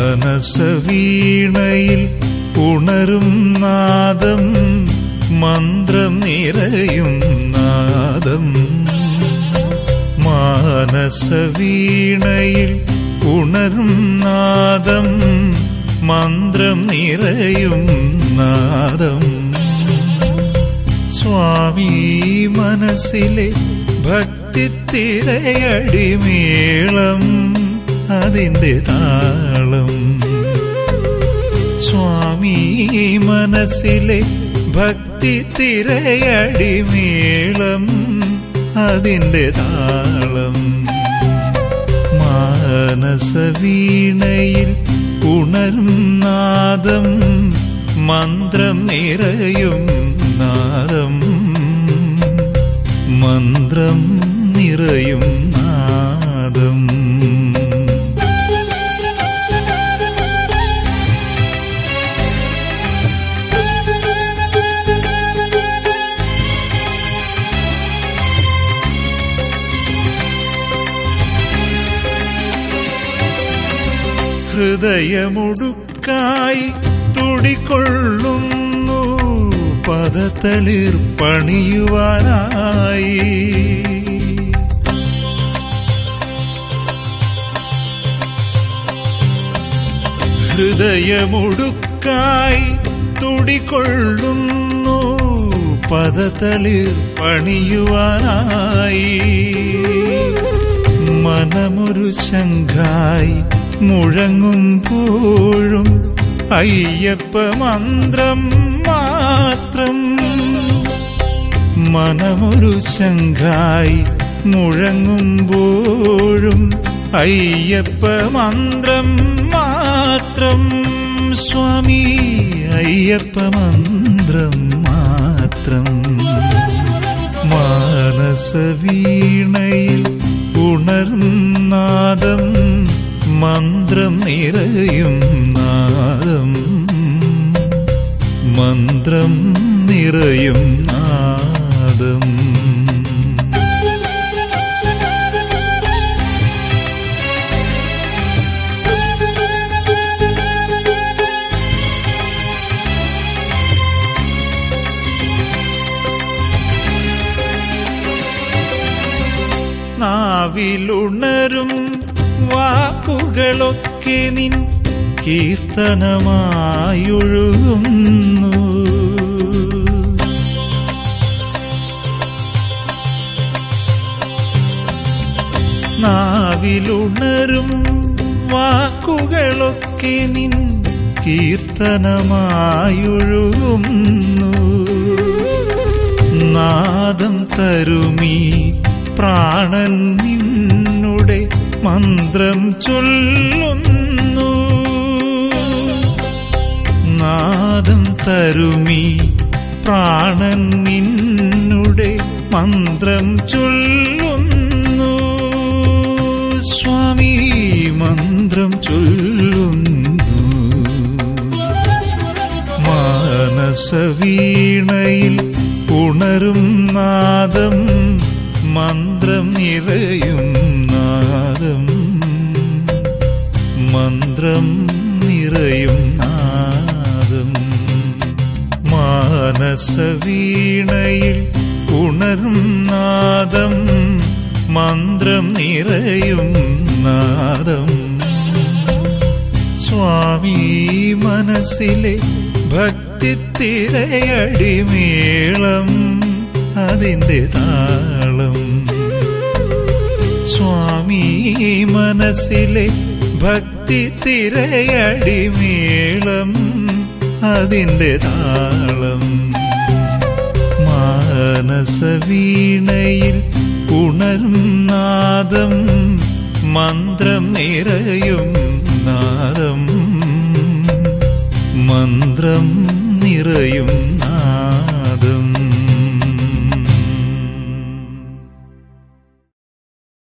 മാനസവീണയിൽ ഉണരും നാദം മന്ത്രം നിറയും നാദം മാനസവീണയിൽ ഉണരും നാദം മന്ത്രം നിറയും നാദം സ്വാമി മനസ്സിലെ ഭക്തിത്തിരയടിമേളം അതിന്റെ താളം സ്വാമി മനസ്സിലെ ഭക്തിത്തിരയടിമേളം അതിന്റെ താളം മാനസവീണയിൽ ഉണരും നാദം മന്ത്രം നിറയും നാദം മന്ത്രം നിറയും നാദം ഹൃദയമുടുക്കായി തുടികൊള്ളുന്നു പദത്തളിർ പണിയുവാനായി ഹൃദയമുടുക്കായി തുടികൊള്ളുന്നു പദത്തളിർ പണിയുവാനായി മനമൊരു ശങ്കായി മുഴങ്ങുമ്പോഴും അയ്യപ്പ മന്ത്രം മാത്രം മനമൊരു ശങ്കായി മുഴങ്ങുമ്പോഴും അയ്യപ്പ മന്ത്രം മാത്രം സ്വാമി അയ്യപ്പ മന്ത്രം മാത്രം മാനസവീണയിൽ ഉണർന്നാദം മന്ത്രം നിറയും നാദം മന്ത്രം നിറയും നാദം നാവിലുണരും വാക്കുകളൊക്കെ നിൻ കീർത്തനമായൊഴുകുന്നു നാവിലുണരും വാക്കുകളൊക്കെ നിൻ കീർത്തനമായൊഴുകുന്നു നാദം തരുമീ പ്രാണൻ നിന്നുടെ മന്ത്രം ചൊല്ലുന്നു നാദം തരുമീ പ്രാണൻ നിന്നുടെ മന്ത്രം ചൊല്ലുന്നു സ്വാമി മന്ത്രം ചൊല്ലുന്നു മാനസവീണയിൽ ഉണരും നാദം മന്ത്രം നിറയും നാദം മന്ത്രം നിറയും നാദം മാനസവീണയിൽ ഉണരും നാദം മന്ത്രം നിറയും നാദം സ്വാമി മനസ്സിലെ ഭക്തിത്തിരയടിമേളം അതിന്റെ താളം സ്വാമി മനസ്സിലെ ഭക്തിത്തിരയടിമേളം അതിന്റെ താളം മാനസവീണയിൽ ഉണരും നാദം മന്ത്രം നിറയും നാദം മന്ത്രം നിറയും നാദം